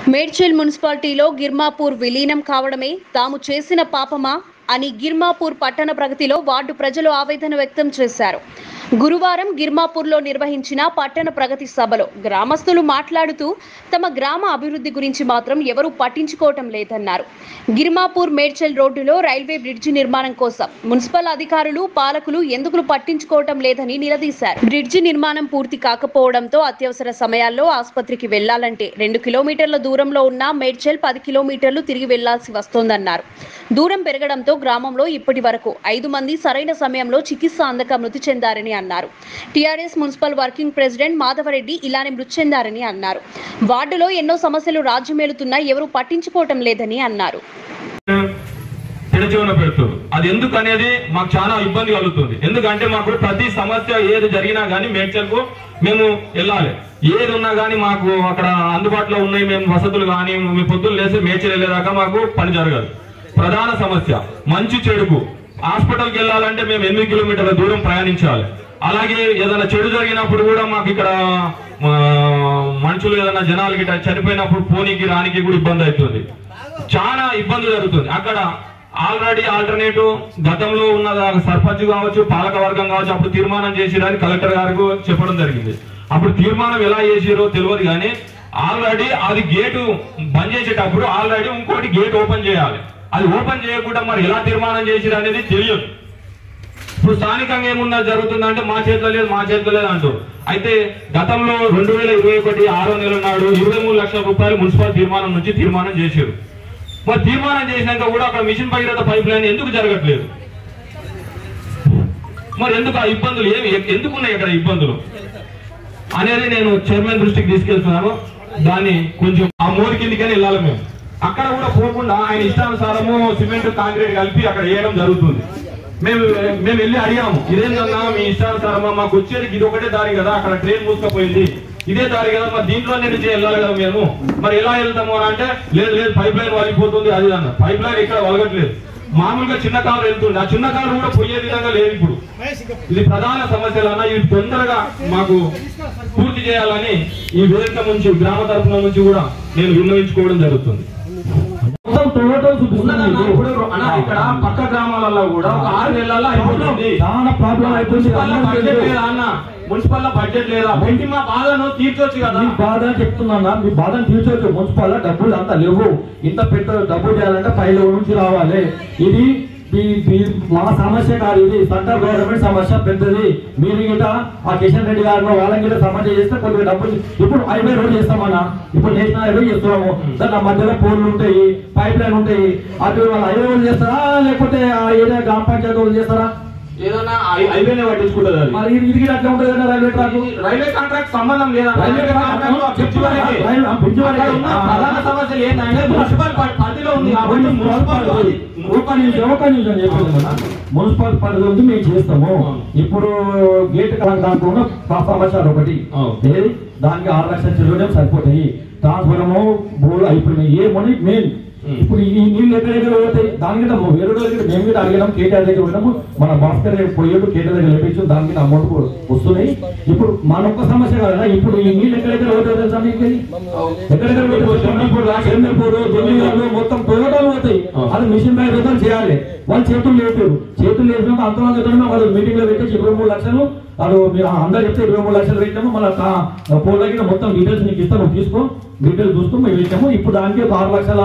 మేడ్చల్ మున్సిపాలిటీలో గిర్మాపూర్ విలీనం కావడమే తాము చేసిన పాపమా అని గిర్మాపూర్ పట్టణ ప్రగతిలో వార్డు ప్రజలు ఆవేదన వ్యక్తం చేశారు గురువారం గిర్మాపూర్లో నిర్వహించిన పట్టణ ప్రగతి సభలో గ్రామస్తులు మాట్లాడుతూ తమ గ్రామ అభివృద్ధి గురించి మాత్రం ఎవరూ పట్టించుకోవటం లేదన్నారు గిర్మాపూర్ మేడ్చల్ రోడ్డులో రైల్వే బ్రిడ్జి నిర్మాణం కోసం మున్సిపల్ అధికారులు పాలకులు ఎందుకు పట్టించుకోవటం లేదని నిలదీశారు బ్రిడ్జి నిర్మాణం పూర్తి కాకపోవడంతో అత్యవసర సమయాల్లో ఆసుపత్రికి వెళ్లాలంటే రెండు కిలోమీటర్ల దూరంలో ఉన్న మేడ్చల్ పది కిలోమీటర్లు తిరిగి వెళ్లాల్సి వస్తోందన్నారు దూరం పెరగడంతో గ్రామంలో ఇప్పటి వరకు ఐదు మంది సరైన సమయంలో చికిత్స అందక మృతి చెందారని అన్నారు TRS municipal working president Madhava Reddy ఇలానే మృతి చెందారని అన్నారు వార్డులో ఎన్నో సమస్యలు రాజ్యమేలుతున్నా ఎవరూ పట్టించుకోవటం లేదని అన్నారు పెడచెవిన పెడుతుంది అది ఎందుకు అనేది మాకు చాలా ఇబ్బంది కలుగుతుంది ఎందుకంటే మాకు ప్రతి సమస్య ఏది జరిగినా గానీ మేడ్చల్కు మేము వెళ్ళాలి ఏది ఉన్నా గానీ మాకు అక్కడ అందుబాటులో ఉన్నాయి మేము వసతులు కానీ మీ పొద్దున్న లేసి మేడ్చల్ వెళ్ళేదాకా మాకు పని జరగదు ప్రధాన సమస్య మంచి చెడుకు హాస్పిటల్కి వెళ్ళాలంటే మేము ఎనిమిది కిలోమీటర్ల దూరం ప్రయాణించాలి అలాగే ఏదైనా చెడు జరిగినప్పుడు కూడా మాకు ఇక్కడ ఆ, మనుషులు ఏదైనా జనాలు గిట్ట చనిపోయినప్పుడు పోనీకి రానికి కూడా ఇబ్బంది అవుతుంది చాలా ఇబ్బంది జరుగుతుంది అక్కడ ఆల్రెడీ ఆల్టర్నేటివ్ గతంలో ఉన్న సర్పంచ్ కావచ్చు పాలక వర్గం కావచ్చు అప్పుడు తీర్మానం చేసిరని కలెక్టర్ గారికి చెప్పడం జరిగింది అప్పుడు తీర్మానం ఎలా చేసిరో తెలియదు కానీ ఆల్రెడీ అది గేటు బంద్ చేసేటప్పుడు ఆల్రెడీ ఇంకోటి గేట్ ఓపెన్ చేయాలి అది ఓపెన్ చేయకుండా మరి ఎలా తీర్మానం చేసిరు అనేది తెలియదు ఇప్పుడు స్థానికంగా ఏమున్నా జరుగుతుందంటే మా చేతిలో లేదు మా చేతిలో లేదు అంటారు అయితే గతంలో రెండు వేల ఇరవై ఒకటి ఆరో నెల నాడు ఇరవై మూడు లక్షల రూపాయలు మున్సిపల్ తీర్మానం నుంచి తీర్మానం చేశారు మరి తీర్మానం చేసినాక కూడా అక్కడ మిషన్ భగీరథ పైప్ లైన్ ఎందుకు జరగట్లేదు మరి ఎందుకు ఆ ఇబ్బందులు ఏమి ఎందుకు ఉన్నాయి అక్కడ ఇబ్బందులు అనేది నేను చైర్మన్ దృష్టికి తీసుకెళ్తున్నాను దాన్ని కొంచెం ఆ మోరి కిందికని వెళ్ళాలి మేము అక్కడ కూడా పోకుండా ఆయన ఇష్టానుసారము సిమెంట్ కాంక్రీట్ కలిపి అక్కడ వేయడం జరుగుతుంది మేము మేము వెళ్ళి అడిగాము ఇదేంటన్నా మీ ఇష్టానుసారమా మాకు వచ్చేది ఇది ఒకటే దారి కదా అక్కడ ట్రైన్ మూసుకపోయింది ఇదే దారి కదా మరి దీంట్లోనే నుంచి వెళ్ళాలి కదా మేము మరి ఎలా వెళ్తాము అని అంటే లేదు లేదు పైప్ లైన్ వలిగిపోతుంది అది అన్న పైప్ లైన్ ఇక్కడ వలగట్లేదు మామూలుగా చిన్న కాలు వెళ్తుంది ఆ చిన్న కాలు కూడా పోయే విధంగా లేదు ఇప్పుడు ఇది ప్రధాన సమస్యలు అన్న ఇవి తొందరగా మాకు పూర్తి చేయాలని ఈ వేదిక నుంచి గ్రామ తరఫున నుంచి కూడా నేను విన్నవించుకోవడం జరుగుతుంది మొత్తం టొమాటో ఉన్నదన్న ఇప్పుడు అన్న ఇక్కడ పక్క గ్రామాలలో కూడా ఒక ఆరు నెలల్లో అయిపోతుంది చాలా ప్రాబ్లం అయిపోయింది మున్సిపల్ బడ్జెట్ లేదా అన్న మున్సిపల్ బడ్జెట్ లేదా పెట్టి మా బాధను తీర్చొచ్చు కదా మీ బాధ చెప్తున్నా మీ బాధను తీర్చవచ్చు మున్సిపల్ డబ్బులు అంతా లేవు ఇంత పెద్ద డబ్బు చేయాలంటే పైలో నుంచి రావాలి ఇది మీ- మీ- మా సమస్య కాదు ఇది సెంట్రల్ గవర్నమెంట్ సమస్య పెద్దది మీరు గిట ఆ కిషన్ రెడ్డి గారిని వాళ్ళని గిట సమస్య చేస్తే కొద్దిగా డబ్బులు ఇప్పుడు హైవే రోడ్ చేస్తామన్నా ఇప్పుడు నేషనల్ హైవే చేస్తున్నాము దాని మధ్యలో పోల్లు ఉంటాయి పైప్ లైన్ ఉంటాయి అటు వాళ్ళు హైవే రోడ్ చేస్తారా లేకపోతే ఆ ఏరియా గ్రామ పంచాయతీ వాళ్ళు చేస్తారా ఏదన్నా హైవేనే పట్టించుకుంటుంది అది మరి ఇది ఇది గిట అట్లా ఉంటుంది కదా రైల్వే ట్రాక్ ఇది రైల్వే కాంట్రాక్ట్ సంబంధం లేదా railway railway contract contract bridge వరకే. రైల్వే- ఆ బ్రిడ్జ్ వరకే. అక్కడ ఉన్న ఆ. ప్రధాన సమస్యలు ఏంటంటే మున్సిపల్ ప- పరిధిలో ఉంది కాబట్టి మున్సిపల్ అది. ఒక నిమిషం ఒక నిమిషం చెప్పేది కదా మున్సిపల్ పరిధి ఉంది మేము చేస్తాము ఇప్పుడు గేట్ కాకుండా సమాచారం ఒకటి అవును. ఏది దానికి ఆరు లక్షల చిల్లర సరిపోతాయి ట్రాన్స్ఫార్మర్ బోర్డు అయిపోయినాయి ఏ మనీ మెయిన్ ఉం. ఇప్పుడు ఈ నీళ్ళు ఎక్కడ దగ్గర పోతాయి దానికంటే వేరే రోజు దగ్గర మేము కూడా అడిగినాం కేటీఆర్ దగ్గర పోయినాము మన భాస్కర్ దగ్గర పోయాడు కేటీఆర్ దగ్గర లేపించు దానికి అమౌంట్ కూడా వస్తున్నాయి ఇప్పుడు మన ఒక్క సమస్య కాదా ఇప్పుడు ఈ నీళ్ళు ఎక్కడెక్కడ పోతాయి తెలుసా మీకు ఇది? ఎక్కడెక్కడ పోతాయి చెన్నపూర్ చెన్నపూర్ ఢిల్లీలో మొత్తం టొయోటాలు పోతాయి ఆ. అది మిషన్ బై రూపాయలు చేయాలి వాళ్ళు చేతులు లేపారు చేతులు లేపినాక అంతమంది ఎక్కడన్నా వాళ్ళు మీటింగ్ లో పెట్టేసి ఇరవై మూడు లక్షలు వాళ్ళు మీరు అందరు చెప్తే ఇరవై మూడు లక్షలు పెట్టాము మన పోల్ దగ్గర మొత్తం డీటెయిల్స్ నీకు ఇస్తాను నువ్వు తీసుకో డీటెయిల్స్ చూసుకో మేము ఇచ్చాము ఇప్పుడు దానికి ఒక ఆరు లక్షల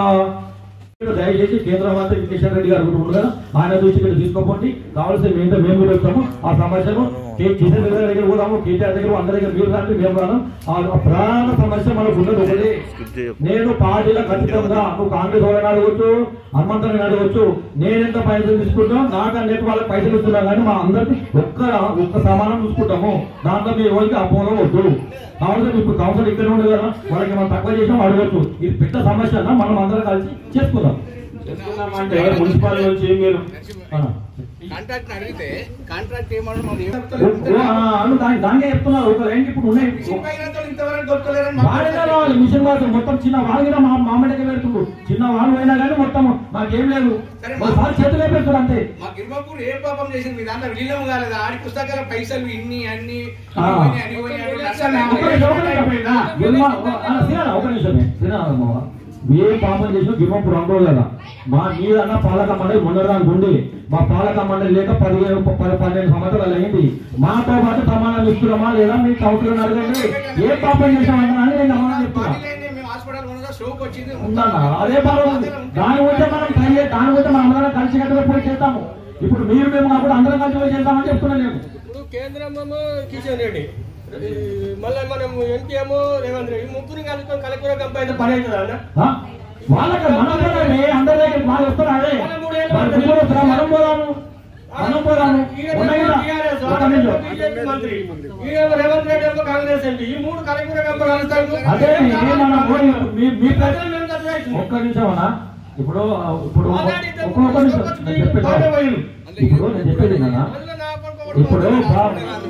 దయచేసి కేంద్ర మంత్రి కిషన్ రెడ్డి గారు కూడా ఉండగా ఆయన చూసి ఇక్కడ తీసుకోపోండి కావాల్సిన మేము మేము కూడా వస్తాము ఆ సమస్యను కే- కిషన్ రెడ్డి గారి దగ్గర పోదాము కేటీఆర్ దగ్గర అందరి దగ్గర మీరు రాండి మేము రాను ఆ ఆ ప్రధాన సమస్య మనకు ఉన్నది ఒకటి నేను పార్టీలో ఖచ్చితంగా నువ్వు కాంగ్రెస్ వాళ్ళని అడగొచ్చు హనుమంతుని అడగొచ్చు నేను ఎంత పైసలు తీసుకుంటాం నాకు అన్నిటి వాళ్ళకి పైసలు ఇస్తున్నా కానీ మా అందరికి ఒక్క ఒక్క సమానం చూసుకుంటాము దాంట్లో మీ ఎవరికి అపోలో వద్దు కాబట్టి ఇప్పుడు కౌన్సిల్ ఇక్కడ ఉండదు కదా వాళ్ళకి మనం తక్కువ చేసాం అడగొచ్చు ఇది పెద్ద సమస్య అన్న మనం అందరం కలిసి చేసుకుందాం చెప్తున్నామంటే మున్సిపల్ నుంచి మీరు ఆ. కాంట్రాక్ట్ అడిగితే కాంట్రాక్ట్ ఏమన్నా మరి ఏం ఓ, ఆ, అను దాని దానికే చెప్తున్నారు ఒక ఏంటి ఇప్పుడు ఉన్నాయి ఇంతవరకు దొరకలేరని మాకు వాడినా రావాలి మిషన్ వాడు మొత్తం చిన్న వాడు కూడా మా మామిడికి పెడుతుండ్రు చిన్న వాడు అయినా కానీ మొత్తం మాకేం లేదు సరే, ఒకసారి చేతులు పెడుతున్నారు అంతే మా గిరిబాపూర్ ఏ పాపం చేసింది మీ దాంట్లో విలీనం కాలేదు ఆడి పుస్తకాల పైసలు ఇన్ని అన్ని ఆ. ఇన్ని పోయినాయి, అన్ని పోయినాయి, అన్ని లక్షలు ఒక నిమిషం, ఒక నిమిషం. గిర్మా, ఆ, శ్రీనాథ్, ఒక నిమిషమే శ్రీనాథ్ మామ ఏ పాపం చేసిన గిర్మప్పుడు అనుకోదు కదా మా మీదన్న పాలక మండలి మొన్నదానికి ఉండి మా పాలక మండలి లేక పదిహేను పది పన్నెండు సంవత్సరాలు అయింది మాతో పాటు సమానం ఇస్తున్నామా లేదా మీ కౌన్సిలర్ అడగండి ఏ పాపం చేసామన్నా అని నేను సమానం చెప్తున్నా పార్టీలైతే మేము హాస్పిటల్ కొనగా స్ట్రోక్ వచ్చింది ఉందన్న అదే బాధ ఉంది దాని గురించి మనం ట్రై చే- దాని గురించి మనం అందరం కలిసి కట్టుగా పోయి చేద్దాము ఇప్పుడు మీరు మేము కాకుండా అందరం కలిసి పోయి చేద్దామని చెప్తున్నా నేను ఇప్పుడు కేంద్రం ఏమో కిషన్ రెడ్డి ఈ మళ్ళీ మనం ఎంపీ ఏమో రేవంత్ రెడ్డి ఈ ముగ్గురు కలుపుకొని కలెక్టర్ కంప అయితే పని అవుతుందా అన్న ఆ? వాళ్ళకి మనం పోదామే అందరి దగ్గర వాళ్ళు వస్తారు అదే వాళ్ళు పిల్లలు వస్తారా మనం పోదాము మనం పోదాము ఉన్నాయి కదా? టీఆర్ఎస్ ఒక నిమిషం. బీజేపీ మంత్రి ఈయనేమో రేవంత్ రెడ్డి ఏమో కాంగ్రెస్ ఎంపీ ఈ మూడు కలెక్టర్ కంప కలుస్తాడు అదే ఏమన్నా పోయి మీ మీ ప్రజలు ప్రజలు మేము చదివేసింది. ఒక్క నిమిషం అన్నా ఇప్పుడు ఇప్పుడు ఒక్క మాట్లాడితే ఒక్క నిమిషం నేను చెప్పేది బాగా పోయింది. ఇప్పుడు నేను చెప్పేది నాన్న అందులో నా కొడుకు ఒకడు ఇప్పుడు బా-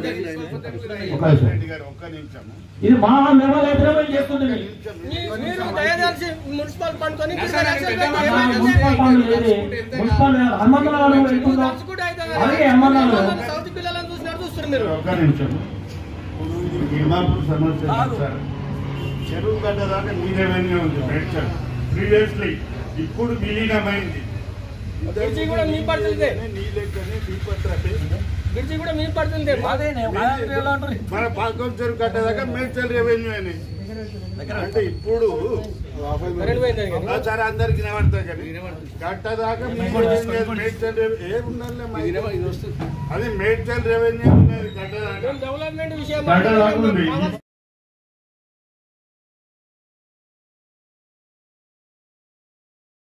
ఒక నిమిషం ఇది మా లెవెల్ అయితే మేము చేస్తుంది మీ- మీరు దయచేసి మున్సిపల్ ఫండ్ కొని నా ఇరవై సార్ లక్షలు పెద్ద పెట్టి మాట ఏమైనా మున్సిపల్ ఫండ్ లేదు మున్సిపల్ హనుమంతరావు వెళ్తుందో నడుచుకుంటూ అయితే కదా. అలాగే అమ్మన్నాను. సౌత్ పిల్లలను చూసినట్టు చూస్తారు మీరు ఒక్క నిమిషం ఇప్పుడు గిరిమాపూర్ సమస్య ఉంది సార్ చెరువు గడ్డ దాకా మీ రెవెన్యూ ఉంది మేడ్చల్ ప్రీవియస్లీ ఇప్పుడు విలీనమైంది బ్రిడ్జి కూడా మీ పరిస్థితే నీ లెక్కనే మీ పత్రమే. బ్రిడ్జి కూడా మీ పరిస్థితే మన పాకం చెరువు గడ్డ దాకా మేడ్చల్ రెవెన్యూ అని అంటే ఇప్పుడు కరెంట్ పోయింది కదా. ఆ సార్ అందరికి వినబడతాయి కానీ గడ్డ దాకా మీ రెవెన్యూ మేడ్చల్ రెవెన్యూ ఏం ఉండాలి మా అది మేడ్చల్ రెవెన్యూ ఉన్నది గడ్డ దాకా డెవలప్మెంట్ విషయం గడ్డ దాకా ఉంది